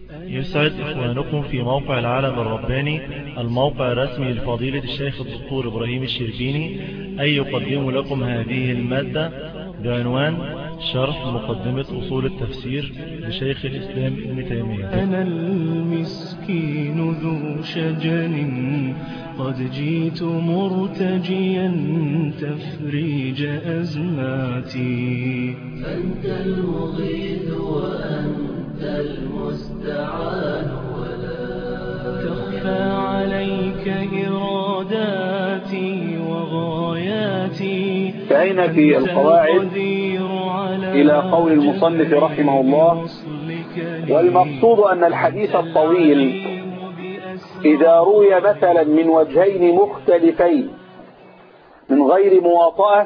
يسعد إخوانكم في موقع العالم الرباني الموقع الرسمي لفضيلة الشيخ الدكتور إبراهيم الشربيني أن يقدم لكم هذه المادة بعنوان شرح مقدمة أصول التفسير لشيخ الإسلام ابن تيمية أنا المسكين ذو شجن قد جيت مرتجيا تفريج أزماتي أنت المغيث وأنت المستعان ولا تخفى عليك إراداتي وغاياتي انتهينا في أنت القواعد القدير على إلى قول المصنف رحمه الله وصلك والمقصود أن الحديث الطويل إذا روي مثلا من وجهين مختلفين من غير مواطأة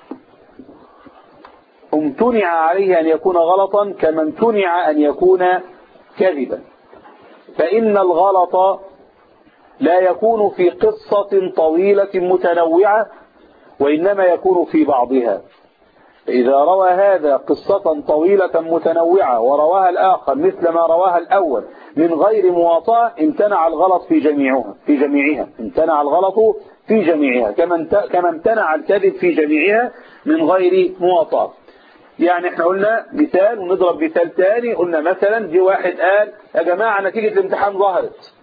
امتنع عليه أن يكون غلطا كما امتنع أن يكون كذبا فإن الغلط لا يكون في قصة طويلة متنوعة وإنما يكون في بعضها فإذا روى هذا قصة طويلة متنوعة ورواها الآخر مثل ما رواها الأول من غير مواطأة امتنع الغلط في جميعها في جميعها امتنع الغلط في جميعها كما انت- كما امتنع الكذب في جميعها من غير مواطأة يعني احنا قلنا مثال ونضرب مثال تاني قلنا مثلا جه واحد قال يا جماعة نتيجة الامتحان ظهرت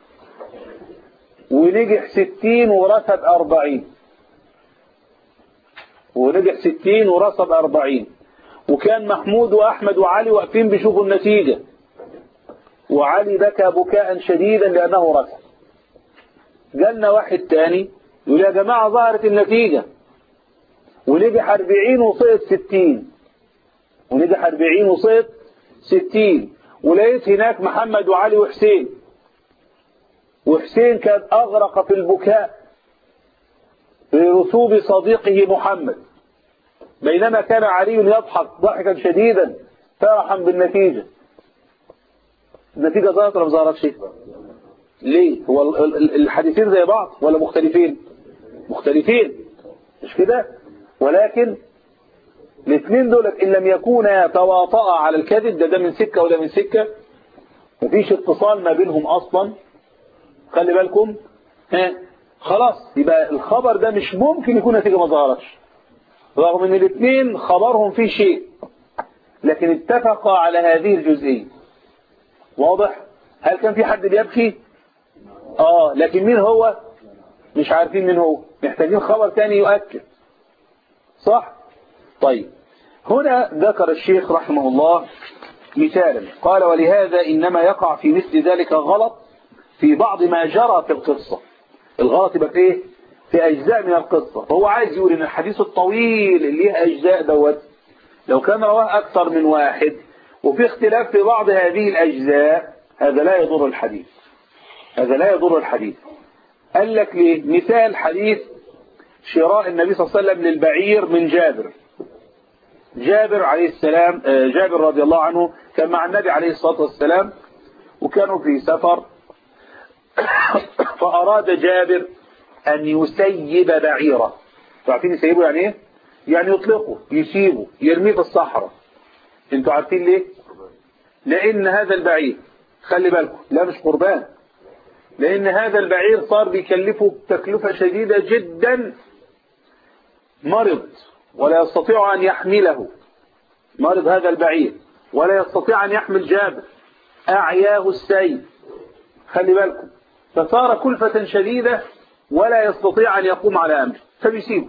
ونجح ستين ورتب أربعين ونجح ستين ورصب أربعين وكان محمود وأحمد وعلي واقفين بيشوفوا النتيجة وعلي بكى بكاء شديدا لأنه رسب جالنا واحد تاني يقول يا جماعة ظهرت النتيجة ونجح أربعين وصيت ستين ونجح أربعين وصيت ستين ولقيت هناك محمد وعلي وحسين وحسين كان أغرق في البكاء برسوب صديقه محمد بينما كان علي يضحك ضحكا شديدا فرحا بالنتيجة النتيجة ظهرت ولا ما ظهرتش ليه هو ال- ال- الحديثين زي بعض ولا مختلفين مختلفين مش كده ولكن الاثنين دول ان لم يكونا تواطأ على الكذب ده ده من سكة ولا من سكة مفيش اتصال ما بينهم اصلا خلي بالكم ها خلاص يبقى الخبر ده مش ممكن يكون نتيجة ما ظهرتش رغم ان الاثنين خبرهم فيه شيء لكن اتفقا على هذه الجزئية واضح هل كان في حد بيبكي اه لكن مين هو مش عارفين مين هو محتاجين خبر تاني يؤكد صح طيب هنا ذكر الشيخ رحمه الله مثالا قال ولهذا إنما يقع في مثل ذلك غلط في بعض ما جرى في القصة الغلط يبقى في ايه في أجزاء من القصة فهو عايز يقول إن الحديث الطويل اللي ليه أجزاء دوت لو كان رواه أكثر من واحد وفي اختلاف في بعض هذه الأجزاء هذا لا يضر الحديث هذا لا يضر الحديث قال لك ليه مثال حديث شراء النبي صلى الله عليه وسلم للبعير من جابر جابر عليه السلام آه، جابر رضي الله عنه كان مع النبي عليه الصلاة والسلام وكانوا في سفر فأراد جابر أن يسيب بعيره عارفين يسيبه يعني ايه يعني يطلقه يسيبه يرميه في الصحراء انتوا عارفين ليه لأن هذا البعير خلي بالكم لا مش قربان لأن هذا البعير صار بيكلفه تكلفة شديدة جدا مرض ولا يستطيع أن يحمله مرض هذا البعير ولا يستطيع أن يحمل جابر أعياه السيل خلي بالكم فصار كلفة شديدة ولا يستطيع أن يقوم على أمره فبيسيبه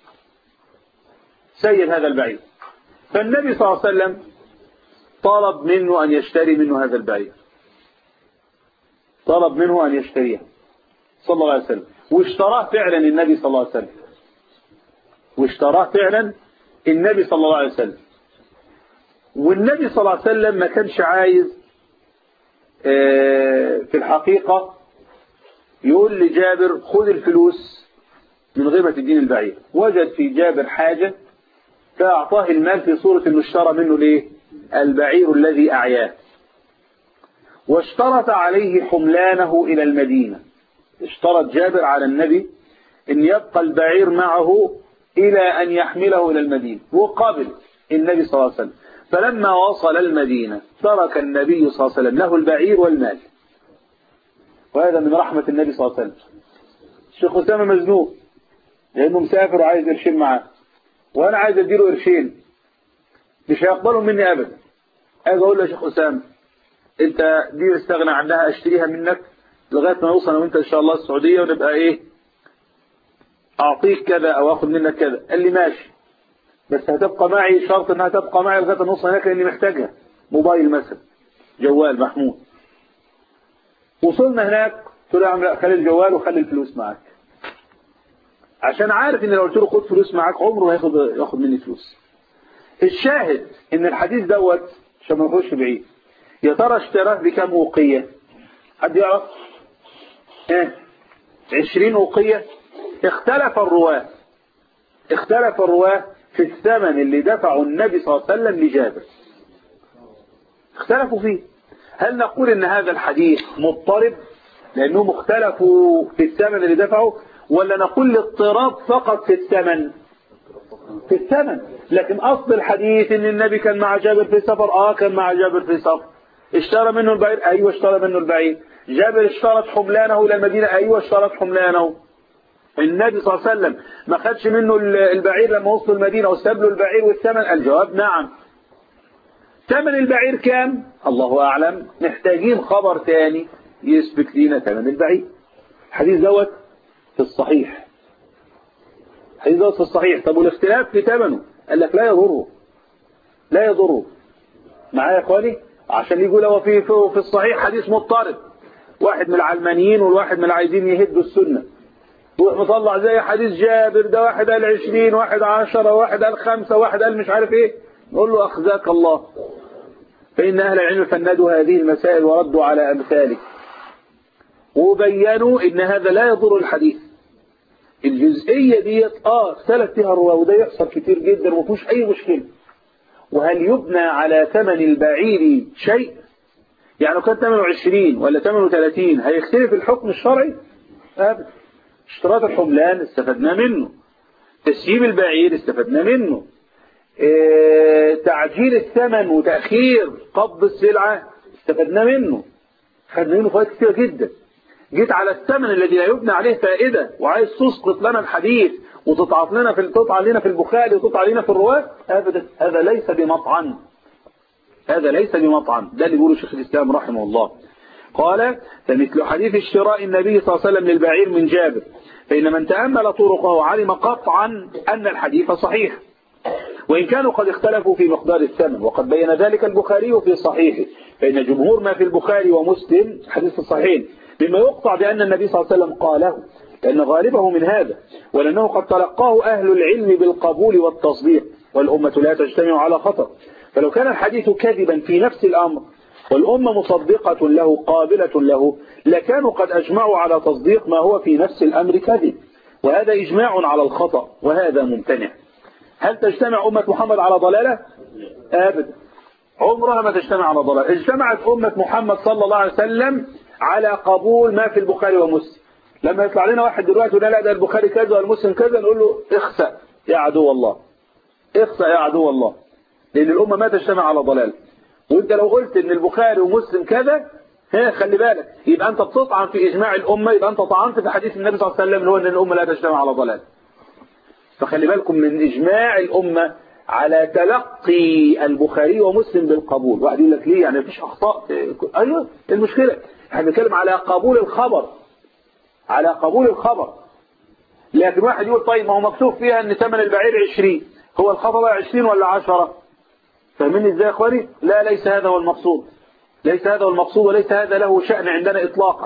سيد هذا البعير فالنبي صلى الله عليه وسلم طلب منه أن يشتري منه هذا البعير طلب منه أن يشتريه صلى الله عليه وسلم واشتراه فعلا النبي صلى الله عليه وسلم واشتراه فعلا النبي صلى الله عليه وسلم والنبي صلى الله عليه وسلم ما كانش عايز آه، في الحقيقة يقول لجابر خذ الفلوس من غير ما تدين البعير وجد في جابر حاجة فأعطاه المال في صورة انه اشترى منه ليه البعير الذي أعياه واشترط عليه حملانه إلى المدينة اشترط جابر على النبي أن يبقى البعير معه إلى أن يحمله إلى المدينة وقبل النبي صلى الله عليه وسلم فلما وصل المدينة ترك النبي صلى الله عليه وسلم له البعير والمال وهذا من رحمة النبي صلى الله عليه وسلم الشيخ أسامة مزنوق لأنه مسافر وعايز قرشين معاه وأنا عايز أديله قرشين مش هيقبلهم مني أبدا أجي أقول له يا شيخ أسامة أنت دي استغنى عنها أشتريها منك لغاية ما نوصل أنا وأنت إن شاء الله السعودية ونبقى إيه أعطيك كذا أو أخذ منك كذا قال لي ماشي بس هتبقى معي شرط انها تبقى معي لغايه نوصل هناك لاني محتاجها موبايل مثلا جوال محمود وصلنا هناك قلت له يا عم لا خلي الجوال وخلي الفلوس معاك عشان عارف ان لو قلت له خد فلوس معاك عمره ما ياخد ياخد مني فلوس الشاهد ان الحديث دوت عشان ما نخش بعيد يا ترى اشتراه بكم اوقيه حد يعرف ايه 20 اوقيه اختلف الرواه اختلف الرواه في الثمن اللي دفعه النبي صلى الله عليه وسلم لجابر اختلفوا فيه هل نقول ان هذا الحديث مضطرب لانهم اختلفوا في الثمن اللي دفعه ولا نقول الاضطراب فقط في الثمن في الثمن لكن اصل الحديث ان النبي كان مع جابر في سفر اه كان مع جابر في سفر اشترى منه البعير ايوه اشترى منه البعير جابر اشترط حملانه الى المدينه ايوه اشترط حملانه النبي صلى الله عليه وسلم ما خدش منه البعير لما وصلوا المدينة واستبلوا البعير والثمن الجواب نعم ثمن البعير كام الله أعلم محتاجين خبر تاني يثبت لنا ثمن البعير الحديث دوت في الصحيح الحديث دوت في الصحيح طب والاختلاف في ثمنه قال لك لا يضره لا يضره معايا يا اخواني عشان يقول هو في في الصحيح حديث مضطرب واحد من العلمانيين والواحد من العايزين يهدوا السنه روح مطلع زي حديث جابر ده واحد قال عشرين واحد عشرة واحد قال خمسة واحد قال مش عارف ايه نقول له أخزاك الله فإن أهل العلم فندوا هذه المسائل وردوا على أمثاله وبينوا إن هذا لا يضر الحديث الجزئية ديت اه اختلف فيها الرواة وده يحصل كتير جدا ومفيش أي مشكلة وهل يبنى على ثمن البعير شيء يعني لو كان ثمنه 20 ولا ثمنه 30 هيختلف الحكم الشرعي ابدا اشتراط الحملان استفدنا منه تسييب البعير استفدنا منه اه تعجيل الثمن وتأخير قبض السلعة استفدنا منه خدنا منه فوائد كثيرة جدا جيت على الثمن الذي لا يبنى عليه فائدة وعايز تسقط لنا الحديث وتطعن لنا في تطعن لنا في البخاري وتطعن لنا في الرواة ابدا هذا ليس بمطعن هذا ليس بمطعن ده اللي بيقوله شيخ الإسلام رحمه الله قال فمثل حديث اشتراء النبي صلى الله عليه وسلم للبعير من جابر فإن من تأمل طرقه علم قطعا أن الحديث صحيح وإن كانوا قد اختلفوا في مقدار الثمن وقد بين ذلك البخاري في صحيحه فإن جمهور ما في البخاري ومسلم حديث الصحيحين مما يقطع بأن النبي صلى الله عليه وسلم قاله لأن غالبه من هذا ولأنه قد تلقاه أهل العلم بالقبول والتصديق والأمة لا تجتمع على خطر فلو كان الحديث كذبا في نفس الأمر والأمة مصدقة له قابلة له لكانوا قد أجمعوا على تصديق ما هو في نفس الأمر كذب وهذا إجماع على الخطأ وهذا ممتنع هل تجتمع أمة محمد على ضلالة؟ أبدا عمرها ما تجتمع على ضلالة اجتمعت أمة محمد صلى الله عليه وسلم على قبول ما في البخاري ومسلم لما يطلع لنا واحد دلوقتي يقول لا ده البخاري كذا والمسلم كذا نقول له اخسأ يا عدو الله اخسأ يا عدو الله لأن الأمة ما تجتمع على ضلال وانت لو قلت ان البخاري ومسلم كذا ها خلي بالك يبقى انت بتطعن في اجماع الامه يبقى انت طعنت في حديث النبي صلى الله عليه وسلم اللي هو ان الامه لا تجتمع على ضلال فخلي بالكم من اجماع الامه على تلقي البخاري ومسلم بالقبول واحد يقول لك ليه يعني مفيش اخطاء ايوه المشكله احنا بنتكلم على قبول الخبر على قبول الخبر لكن واحد يقول طيب ما هو مكتوب فيها ان ثمن البعير 20 هو الخطأ 20 ولا 10 فاهمين ازاي يا اخواني لا ليس هذا هو المقصود ليس هذا هو المقصود وليس هذا له شأن عندنا اطلاقا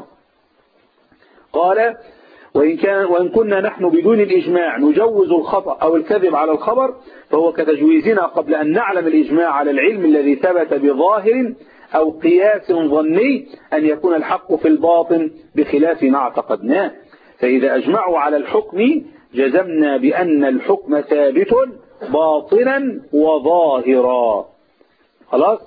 قال وإن, كان وإن كنا نحن بدون الإجماع نجوز الخطأ أو الكذب على الخبر فهو كتجويزنا قبل أن نعلم الإجماع على العلم الذي ثبت بظاهر أو قياس ظني أن يكون الحق في الباطن بخلاف ما اعتقدناه فإذا أجمعوا على الحكم جزمنا بأن الحكم ثابت باطنا وظاهرا خلاص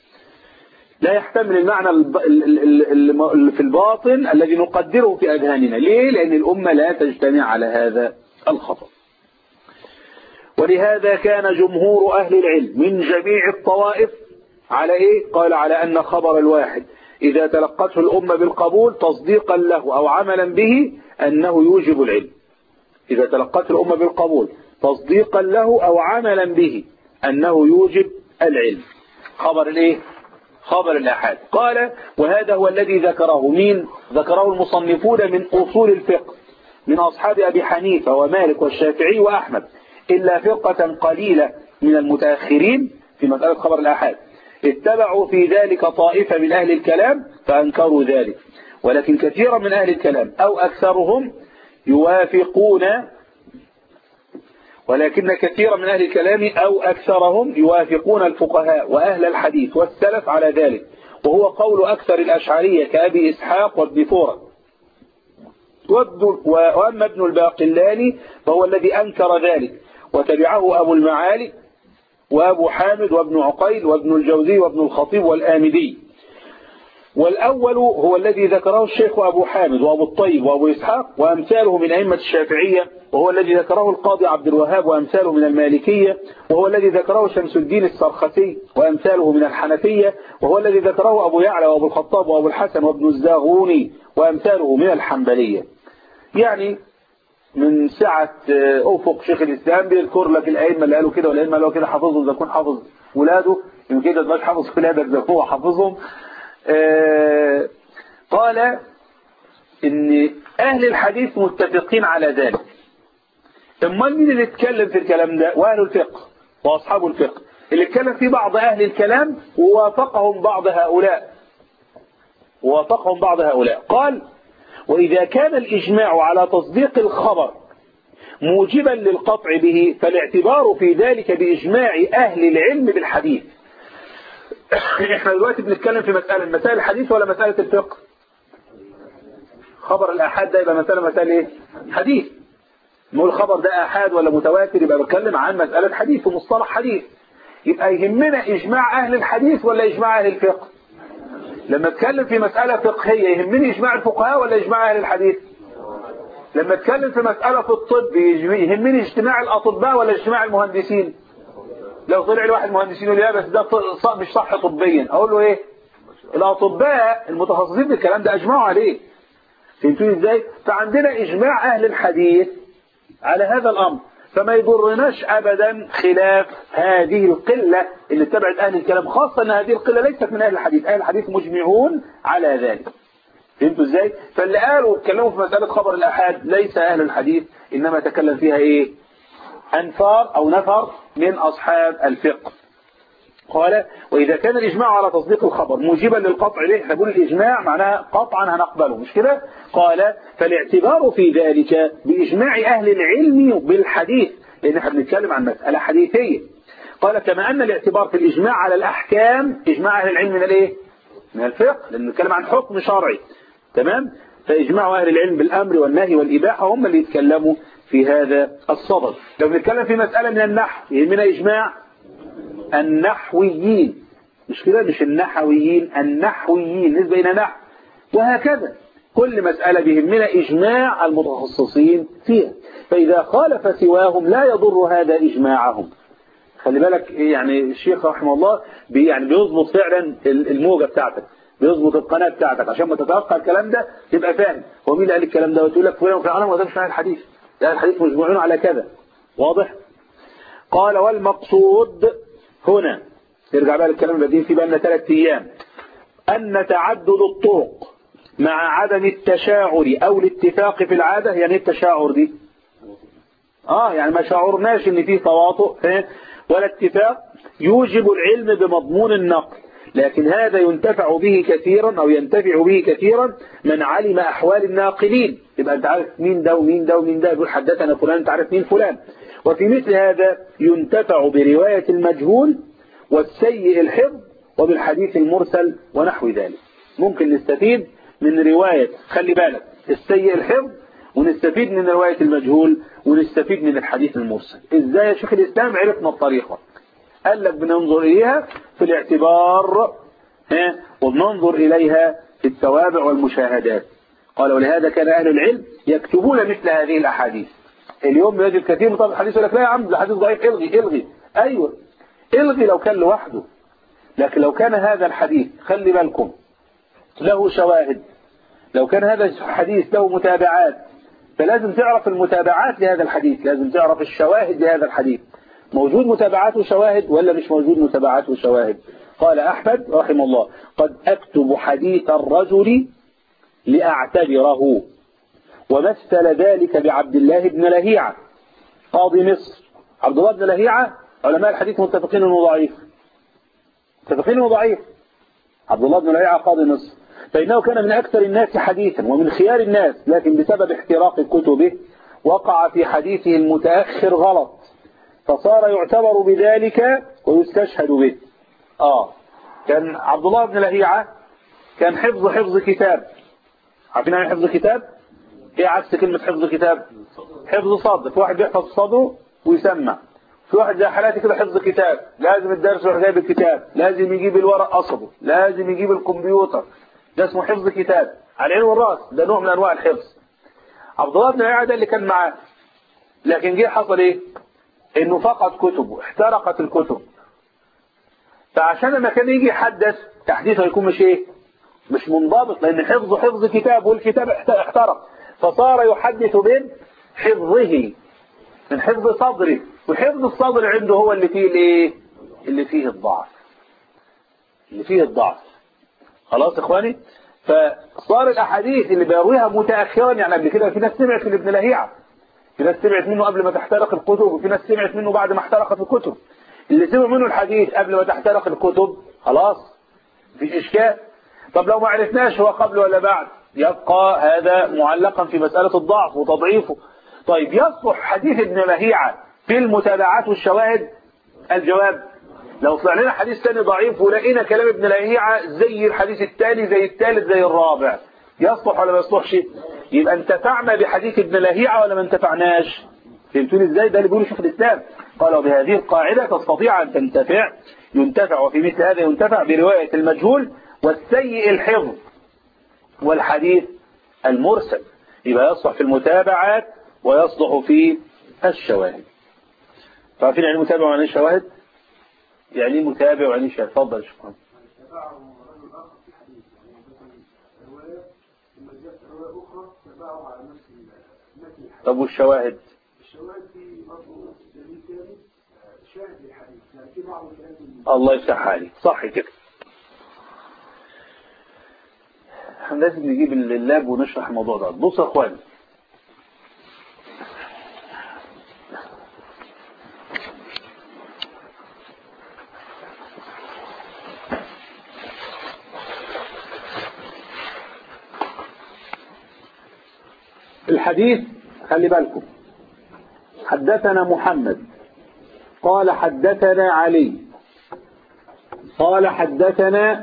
لا يحتمل المعنى اللي في الباطن الذي نقدره في أذهاننا ليه؟ لأن الأمة لا تجتمع على هذا الخطأ ولهذا كان جمهور أهل العلم من جميع الطوائف على إيه؟ قال على أن خبر الواحد إذا تلقته الأمة بالقبول تصديقا له أو عملا به أنه يوجب العلم إذا تلقته الأمة بالقبول تصديقا له أو عملا به أنه يوجب العلم خبر الإيه؟ خبر الأحاد قال وهذا هو الذي ذكره مين ذكره المصنفون من أصول الفقه من أصحاب أبي حنيفة ومالك والشافعي وأحمد إلا فرقة قليلة من المتأخرين في مسألة خبر الأحاد اتبعوا في ذلك طائفة من أهل الكلام فأنكروا ذلك ولكن كثيرا من أهل الكلام أو أكثرهم يوافقون ولكن كثيرا من أهل الكلام أو أكثرهم يوافقون الفقهاء وأهل الحديث والسلف على ذلك وهو قول أكثر الأشعرية كأبي إسحاق وابن فورة وأما ابن الباقلاني فهو الذي أنكر ذلك وتبعه أبو المعالي وأبو حامد وابن عقيل وابن الجوزي وابن الخطيب والآمدي والأول هو الذي ذكره الشيخ أبو حامد وأبو الطيب وأبو إسحاق وأمثاله من أئمة الشافعية وهو الذي ذكره القاضي عبد الوهاب وأمثاله من المالكية وهو الذي ذكره شمس الدين السرخسي وأمثاله من الحنفية وهو الذي ذكره أبو يعلى وأبو الخطاب وأبو الحسن وابن الزاغوني وأمثاله من الحنبلية يعني من سعة أفق شيخ الإسلام بيذكر لك الأئمة اللي قالوا كده والأئمة اللي قالوا كده حافظهم إذا كون حافظ ولاده يمكن كده تبقاش حافظ ولادك زي هو حافظهم آه قال إن أهل الحديث متفقين على ذلك امال مين اللي اتكلم في الكلام ده وأهل الفقه وأصحاب الفقه اللي اتكلم فيه بعض أهل الكلام ووافقهم بعض هؤلاء ووافقهم بعض هؤلاء قال وإذا كان الإجماع على تصديق الخبر موجبا للقطع به فالاعتبار في ذلك بإجماع أهل العلم بالحديث احنا دلوقتي بنتكلم في مسألة مسائل الحديث ولا مسألة الفقه خبر الأحاد ده يبقى مسألة مسألة ايه حديث نقول الخبر ده أحاد ولا متواتر يبقى بتكلم عن مسألة حديث ومصطلح حديث يبقى يهمنا إجماع أهل الحديث ولا إجماع أهل الفقه لما اتكلم في مسألة فقهية يهمني إجماع الفقهاء ولا إجماع أهل الحديث لما اتكلم في مسألة في الطب يهمني اجتماع الأطباء ولا اجتماع المهندسين لو طلع لي واحد مهندسين يقول لي بس ده مش صح طبيا اقول له ايه الاطباء المتخصصين بالكلام ده اجمعوا عليه فهمتوني ازاي فعندنا اجماع اهل الحديث على هذا الامر فما يضرناش ابدا خلاف هذه القلة اللي اتبعت اهل الكلام خاصة ان هذه القلة ليست من اهل الحديث اهل الحديث مجمعون على ذلك فهمتوا ازاي فاللي قالوا اتكلموا في مسألة خبر الاحاد ليس اهل الحديث انما تكلم فيها ايه أنفار أو نفر من أصحاب الفقه قال وإذا كان الإجماع على تصديق الخبر موجبا للقطع ليه احنا بنقول الإجماع معناها قطعا هنقبله مش كده قال فالاعتبار في ذلك بإجماع أهل العلم بالحديث لأن احنا بنتكلم عن مسألة حديثية قال كما أن الاعتبار في الإجماع على الأحكام إجماع أهل العلم من الإيه من الفقه لأن نتكلم عن حكم شرعي تمام فإجماع أهل العلم بالأمر والنهي والإباحة هم اللي يتكلموا في هذا الصدد لو بنتكلم في مسألة من النحو يهمنا إجماع النحويين مش كده مش النحويين النحويين نسبة إلى نحو وهكذا كل مسألة بيهمنا إجماع المتخصصين فيها فإذا خالف سواهم لا يضر هذا إجماعهم خلي بالك يعني الشيخ رحمه الله بي يعني بيظبط فعلا الموجة بتاعتك بيظبط القناة بتاعتك عشان ما تتوقع الكلام ده تبقى فاهم هو مين اللي قال الكلام ده وتقول لك فلان وفلان وده مش معنى الحديث لا الحديث مجموعون على كذا واضح قال والمقصود هنا نرجع بقى للكلام الذي في بقى ثلاث ايام ان تعدد الطرق مع عدم التشاعر او الاتفاق في العادة يعني التشاعر دي اه يعني ما شعرناش ان في تواطؤ ولا اتفاق يوجب العلم بمضمون النقل لكن هذا ينتفع به كثيرا او ينتفع به كثيرا من علم احوال الناقلين يبقى انت عارف مين ده ومين ده ومين ده يقول حدثنا فلان انت عارف مين فلان وفي مثل هذا ينتفع برواية المجهول والسيء الحفظ وبالحديث المرسل ونحو ذلك ممكن نستفيد من رواية خلي بالك السيء الحفظ ونستفيد من رواية المجهول ونستفيد من الحديث المرسل ازاي يا شيخ الاسلام عرفنا الطريقة قال لك بننظر إليها في الاعتبار ها وبننظر إليها في التوابع والمشاهدات قال ولهذا كان أهل العلم يكتبون مثل هذه الأحاديث اليوم يجد كثير من طلب الحديث يقول لك لا يا عم ده حديث ضعيف الغي الغي ايوه الغي لو كان لوحده لكن لو كان هذا الحديث خلي بالكم له شواهد لو كان هذا الحديث له متابعات فلازم تعرف المتابعات لهذا الحديث لازم تعرف الشواهد لهذا الحديث موجود متابعات وشواهد ولا مش موجود متابعات وشواهد قال أحمد رحمه الله قد أكتب حديث الرجل لأعتبره ومثل ذلك بعبد الله بن لهيعة قاضي مصر عبد الله بن لهيعة علماء الحديث متفقين انه ضعيف متفقين انه ضعيف عبد الله بن لهيعة قاضي مصر فإنه كان من أكثر الناس حديثا ومن خيار الناس لكن بسبب احتراق كتبه وقع في حديثه المتأخر غلط فصار يعتبر بذلك ويستشهد به آه كان عبد الله بن لهيعة كان حفظ حفظ كتاب عارفين يعني حفظ كتاب ايه عكس كلمة حفظ كتاب حفظ صدر في واحد بيحفظ صدره ويسمع في واحد زي حالاتي كده حفظ كتاب لازم الدرس يروح جايب الكتاب لازم يجيب الورق قصبه لازم يجيب الكمبيوتر ده اسمه حفظ كتاب على العين والراس ده نوع من انواع الحفظ عبد الله بن لهيعة ده اللي كان معاه لكن جه حصل ايه انه فقد كتبه احترقت الكتب فعشان لما كان يجي يحدث تحديثه يكون مش ايه مش منضبط لان حفظه حفظ كتاب والكتاب احترق فصار يحدث من حفظه من حفظ صدره وحفظ الصدر عنده هو اللي فيه الايه اللي فيه الضعف اللي فيه الضعف خلاص يا اخواني فصار الاحاديث اللي بيرويها متاخرا يعني قبل كده في ناس سمعت من ابن لهيعه في ناس سمعت منه قبل ما تحترق الكتب وفي ناس سمعت منه بعد ما احترقت الكتب اللي سمع منه الحديث قبل ما تحترق الكتب خلاص مفيش اشكال طب لو ما عرفناش هو قبل ولا بعد يبقى هذا معلقا في مسألة الضعف وتضعيفه طيب يصلح حديث ابن لهيعة في المتابعات والشواهد الجواب لو طلع لنا حديث ثاني ضعيف ولقينا كلام ابن لهيعة زي الحديث الثاني زي الثالث زي الرابع يصلح ولا ما يصلحش يبقى انتفعنا بحديث ابن لهيعة ولا ما انتفعناش فهمتوني ازاي ده اللي بيقوله شيخ الاسلام قال وبهذه القاعدة تستطيع ان تنتفع ينتفع وفي مثل هذا ينتفع برواية المجهول والسيء الحفظ والحديث المرسل يبقى يصلح في المتابعات ويصلح في الشواهد عارفين يعني متابع ويعني الشواهد يعني متابع ويعني شاهد اتفضل يا شيخ محمد طب والشواهد الشواهد في برضه دليل ثاني شاهد للحديث يعني في بعض الكلام الله يفتح عليك صح كده احنا لازم نجيب اللاب ونشرح الموضوع ده بصوا يا اخواني الحديث خلي بالكم حدثنا محمد قال حدثنا علي قال حدثنا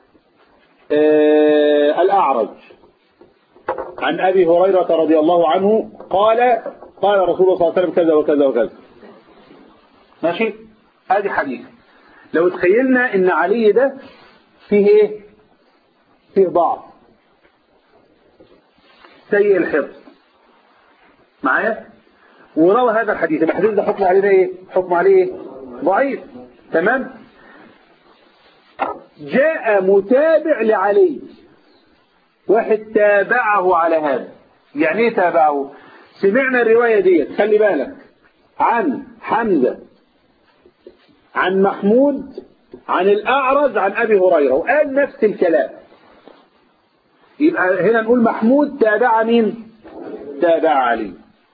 آه الأعرج عن أبي هريرة رضي الله عنه قال قال رسول الله صلى الله عليه وسلم كذا وكذا وكذا ماشي ادي حديث لو تخيلنا ان علي ده فيه ايه فيه ضعف سيء الحفظ معايا وروى هذا الحديث الحديث ده حكم عليه ايه حكم عليه ايه ضعيف تمام جاء متابع لعلي واحد تابعه على هذا يعني ايه تابعه سمعنا الرواية ديت خلي بالك عن حمزة عن محمود عن الأعرج عن أبي هريرة وقال نفس الكلام يبقى هنا نقول محمود تابع مين تابع علي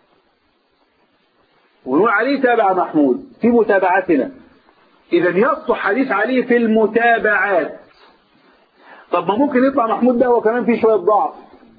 ونقول علي تابع محمود في متابعتنا إذا يصح حديث علي في المتابعات طب ما ممكن يطلع محمود ده وكمان فيه شوية ضعف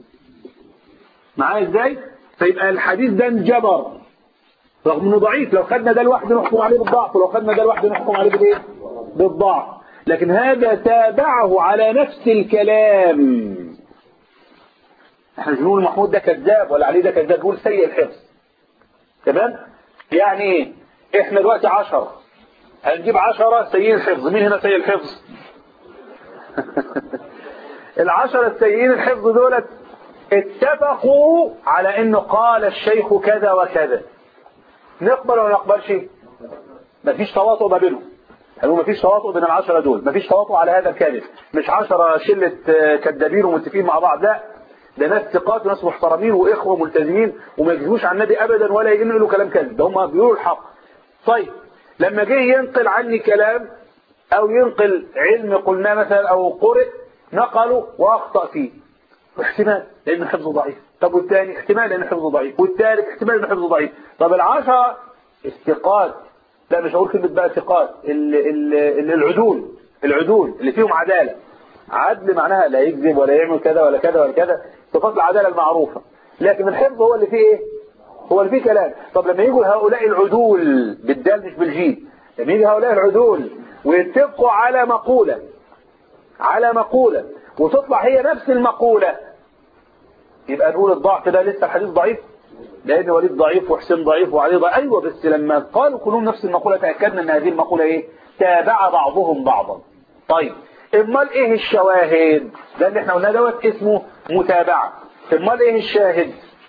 معايا ازاي فيبقى الحديث ده انجبر رغم انه ضعيف لو خدنا ده لوحده نحكم عليه بالضعف ولو خدنا ده لوحده نحكم عليه بالايه بالضعف لكن هذا تابعه على نفس الكلام احنا مش بنقول محمود ده كذاب ولا علي ده كذاب بنقول سيء الحفظ تمام يعني ايه احنا دلوقتي عشرة هنجيب عشرة سيئين الحفظ مين هنا سيء الحفظ العشرة السيئين الحفظ دولت اتفقوا على انه قال الشيخ كذا وكذا نقبل ولا نقبلش مفيش تواطؤ ما بينهم قالوا مفيش تواطؤ بين العشرة دول مفيش تواطؤ على هذا الكذب مش عشرة شلة آه، كذابين ومتفقين مع بعض لا ده ناس ثقات وناس محترمين واخوه ملتزمين وما يكذبوش عن النبي ابدا ولا ينقلوا كلام كذب ده هم بيقولوا الحق طيب لما جه ينقل عني كلام او ينقل علم قلناه مثلا او قرئ نقله واخطا فيه احتمال لان حفظه ضعيف طب والثاني احتمال لان حفظه ضعيف والثالث احتمال لان حفظه ضعيف طب العشرة الثقات لا مش هقول كلمة بقى ثقات ال- ال- ال- العدول العدول اللي فيهم عدالة عدل معناها لا يكذب ولا يعمل كذا ولا كذا ولا كذا صفات العدالة المعروفة لكن الحفظ هو اللي فيه ايه هو اللي فيه كلام طب لما يجوا هؤلاء العدول بالدال مش بالجيم لما يجي هؤلاء العدول ويتفقوا على مقولة على مقولة وتطلع هي نفس المقولة يبقى نقول الضعف ده لسه الحديث ضعيف لان وليد ضعيف وحسين ضعيف وعلي ضعيف ايوه بس لما قالوا كلهم نفس المقولة تأكدنا ان هذه المقولة ايه تابع بعضهم بعضا طيب امال ايه الشواهد ده اللي احنا قلناه دوت اسمه متابعة امال ايه الشاهد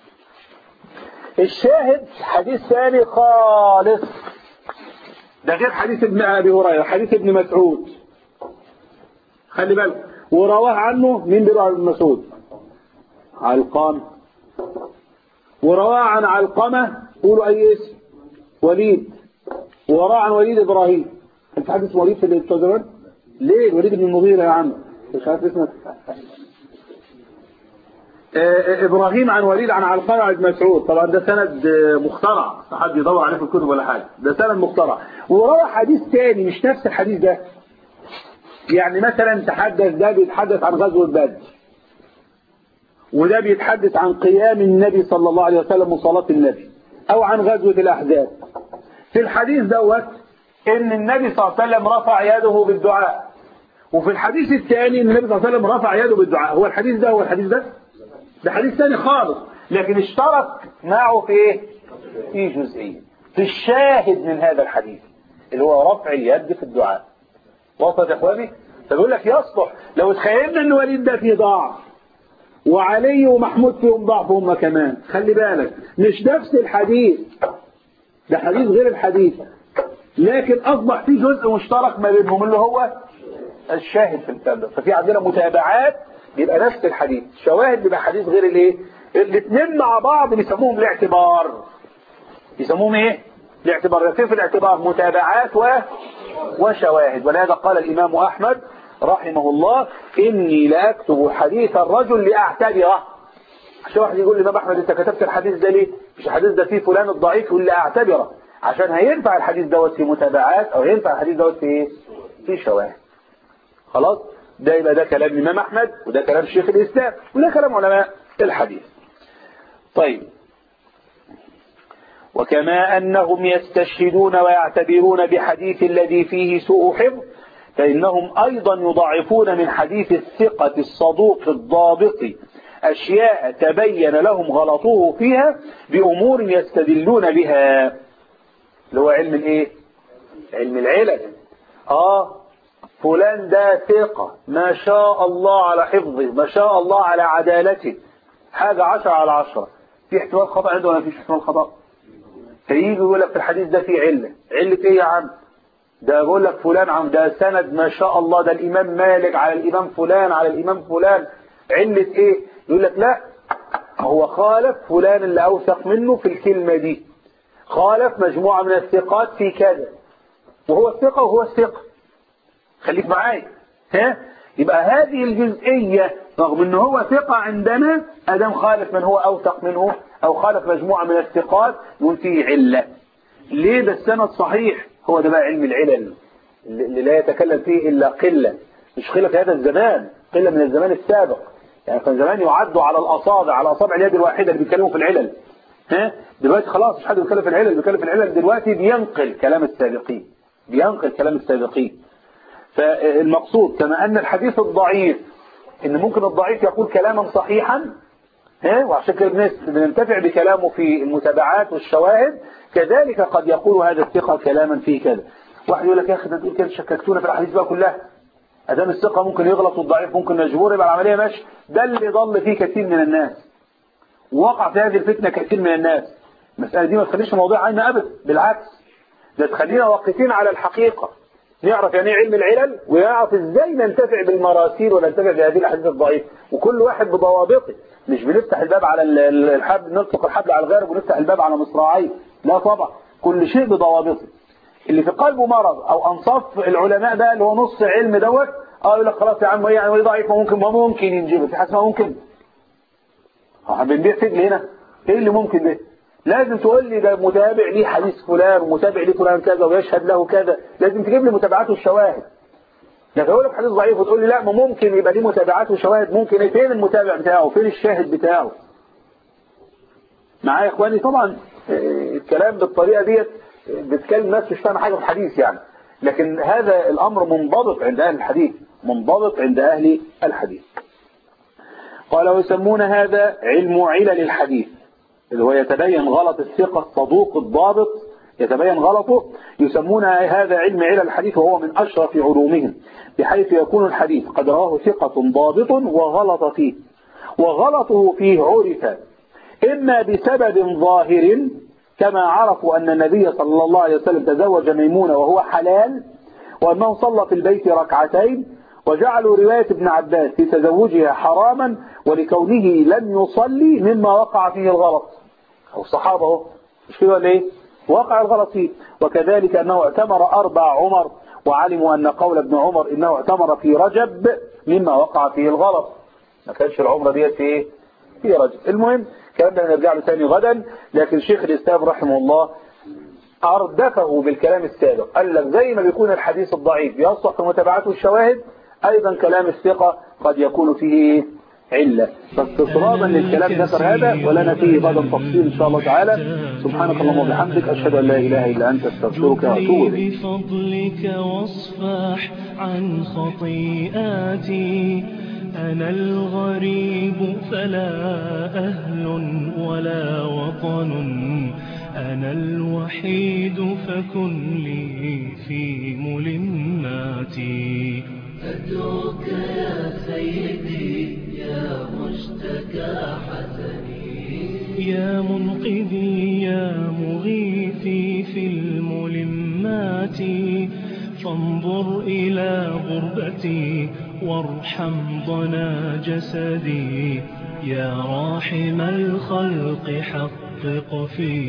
الشاهد حديث ثاني خالص ده غير حديث ابن ابي هريره حديث ابن مسعود خلي بالك ورواه عنه مين بيروى عن ابن مسعود علقام ورواه عن علقمه قولوا اي اسم وليد ورواه عن وليد ابراهيم انت حدث وليد في بتوع زمان ليه الوليد بن المغيرة يا عم مش عارف اسمه آه، ابراهيم عن وليد عن علقمه عن ابن مسعود طبعا ده سند آه، مخترع حد يدور عليه في الكتب ولا حاجه ده سند مخترع وروى حديث تاني مش نفس الحديث ده يعني مثلا تحدث ده بيتحدث عن غزوه بدر وده بيتحدث عن قيام النبي صلى الله عليه وسلم وصلاه النبي او عن غزوه الاحزاب في الحديث دوت ان النبي صلى الله عليه وسلم رفع يده بالدعاء وفي الحديث الثاني ان النبي صلى الله عليه وسلم رفع يده بالدعاء هو الحديث ده هو الحديث ده ده حديث ثاني خالص لكن اشترك معه في ايه في جزئية في الشاهد من هذا الحديث اللي هو رفع اليد في الدعاء وصلت يا اخواني فبيقول لك يصلح لو تخيلنا ان وليد ده فيه ضعف وعلي ومحمود فيهم ضعف هم كمان خلي بالك مش نفس الحديث ده حديث غير الحديث لكن اصبح في جزء مشترك ما بينهم اللي هو الشاهد في الكلام ده ففي عندنا متابعات بيبقى نفس الحديث شواهد بيبقى حديث غير الايه الاثنين مع بعض بيسموهم الاعتبار يسموهم ايه الاعتبار في في الاعتبار متابعات و... وشواهد ولهذا قال الامام احمد رحمه الله اني لاكتب حديث الرجل لاعتبره عشان واحد يقول لي احمد انت كتبت الحديث ده ليه مش الحديث ده فيه فلان الضعيف يقول لي اعتبره عشان هينفع الحديث دوت في متابعات او هينفع الحديث دوت في ايه في شواهد خلاص ده يبقى ده كلام الإمام أحمد وده كلام شيخ الإسلام وده كلام علماء الحديث طيب وكما أنهم يستشهدون ويعتبرون بحديث الذي فيه سوء حفظ فإنهم أيضا يضعفون من حديث الثقة الصدوق الضابط أشياء تبين لهم غلطه فيها بأمور يستدلون بها اللي هو علم الايه علم العلل اه فلان ده ثقة ما شاء الله على حفظه ما شاء الله على عدالته حاجة عشرة على عشرة في احتمال خطأ عنده ولا فيش احتمال خطأ فيجي يقول لك في الحديث ده فيه علة علة ايه يا عم ده بيقول لك فلان عم ده سند ما شاء الله ده الامام مالك على الامام فلان على الامام فلان علة ايه يقول لك لا هو خالف فلان اللي اوثق منه في الكلمة دي خالف مجموعة من الثقات في كذا وهو الثقة وهو الثقة خليك معايا ها يبقى هذه الجزئية رغم ان هو ثقة عندنا ادم خالف من هو اوثق منه او خالف مجموعة من الثقات نقول فيه علة ليه ده السند صحيح هو ده بقى علم العلل اللي لا يتكلم فيه الا قلة مش قلة في هذا الزمان قلة من الزمان السابق يعني كان زمان يعدوا على الاصابع على اصابع اليد الواحدة اللي بيتكلموا في العلل ها دلوقتي خلاص مش حد بيتكلم في العلل بيتكلم في العلل دلوقتي بينقل كلام السابقين بينقل كلام السابقين فالمقصود كما أن الحديث الضعيف إن ممكن الضعيف يقول كلاما صحيحا ها وعشان كده بننتفع بكلامه في المتابعات والشواهد كذلك قد يقول هذا الثقة كلاما فيه كذا واحد يقول لك يا أخي ده تقول كده شككتونا في الأحاديث بقى كلها أدام الثقة ممكن يغلط والضعيف ممكن مجبور يبقى العملية ماشي ده اللي ضل فيه كثير من الناس ووقع في هذه الفتنة كثير من الناس المسألة دي ما تخليش موضوع عين أبدا بالعكس ده تخلينا واقفين على الحقيقة نعرف يعني ايه علم العلل ونعرف ازاي ننتفع بالمراسيل وننتفع بهذه الاحاديث الضعيفة وكل واحد بضوابطه مش بنفتح الباب على ال- ال- الحبل نطلق الحبل على الغارب ونفتح الباب على مصراعيه لا طبعا كل شيء بضوابطه اللي في قلبه مرض او انصاف العلماء ده اللي هو نص علم دوت اه يقول لك خلاص يا عم ايه يعني ضعيف ممكن ما ممكن ينجبه في حاجه اسمها ممكن هو بنبيع سجل هنا ايه اللي ممكن ده لازم تقول لي ده متابع ليه حديث فلان ومتابع ليه فلان كذا ويشهد له كذا لازم تجيب لي متابعاته الشواهد لكن اقول لك حديث ضعيف وتقول لي لا ما ممكن يبقى ليه متابعات وشواهد ممكن ايه فين المتابع بتاعه فين الشاهد بتاعه معايا يا اخواني طبعا آه، الكلام بالطريقه ديت آه، بتكلم ناس مش فاهمه حاجه في الحديث يعني لكن هذا الامر منضبط عند اهل الحديث منضبط عند اهل الحديث قال ويسمون هذا علم علل الحديث اللي هو يتبين غلط الثقة الصدوق الضابط يتبين غلطه يسمون هذا علم علل الحديث وهو من أشرف علومهم بحيث يكون الحديث قد رواه ثقة ضابط وغلط فيه وغلطه فيه عرف إما بسبب ظاهر كما عرفوا أن النبي صلى الله عليه وسلم تزوج ميمونة وهو حلال وأنه صلى في البيت ركعتين وجعلوا رواية ابن عباس في تزوجها حراما ولكونه لم يصلي مما وقع فيه الغلط أو الصحابة اهو مش كده ولا ايه وقع الغلط فيه وكذلك أنه اعتمر أربع عمر وعلموا أن قول ابن عمر إنه اعتمر في رجب مما وقع فيه الغلط ما كانش العمرة ديت في ايه في رجب المهم الكلام ده نرجع له تاني غدا لكن شيخ الإسلام رحمه الله أردفه بالكلام السابق قال لك زي ما بيكون الحديث الضعيف يصح في متابعته الشواهد أيضا كلام الثقة قد يكون فيه علة فاستطرادا للكلام ذكر هذا ولنا فيه بعض التفصيل إن شاء الله تعالى سبحانك اللهم وبحمدك أشهد أن لا إله إلا أنت أستغفرك وأتوب إليك بفضلك واصفح عن خطيئاتي أنا الغريب فلا أهل ولا وطن أنا الوحيد فكن لي في ملماتي أدعوك يا سيدي يا مشتكى حسني يا منقذي يا مغيثي في الملمات فانظر إلى غربتي وارحم ضنا جسدي يا راحم الخلق حقق في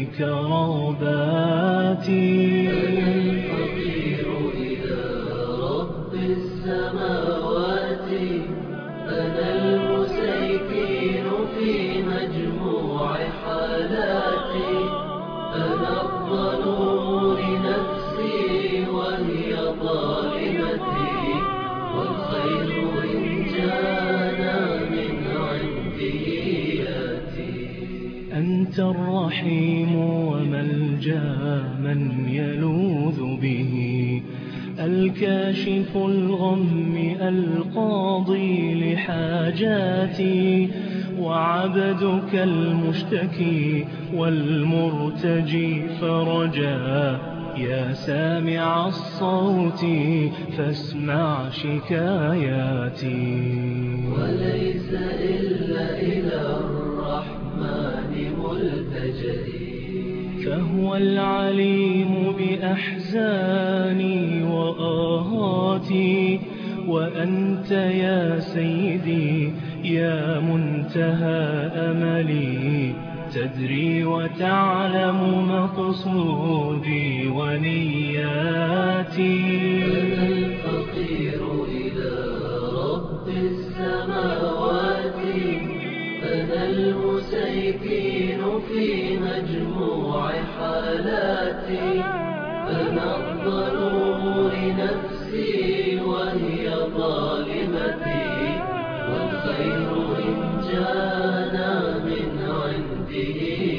كراباتي أطير إلى رب السماوات أنا المسيكين في مجموع حالاتي أنا الظلوم لنفسي وهي ظالمتي والخير إن جانا من عنده ياتي أنت الرحيم وملجا من يلوذ به الكاشف الغم القاضي لحاجاتي وعبدك المشتكي والمرتجي فرجا يا سامع الصوت فاسمع شكاياتي وليس إلا إلى الرحمن ملتجئي فهو العليم بأحزاني وآهاتي وأنت يا سيدي يا منتهى أملي تدري وتعلم مقصودي ونياتي الفقير إلى رب السماوات أنا المسيكين في مجموع حالاتي أنا الظلوم لنفسي وهي ظالمتي والخير إن جانا من عنده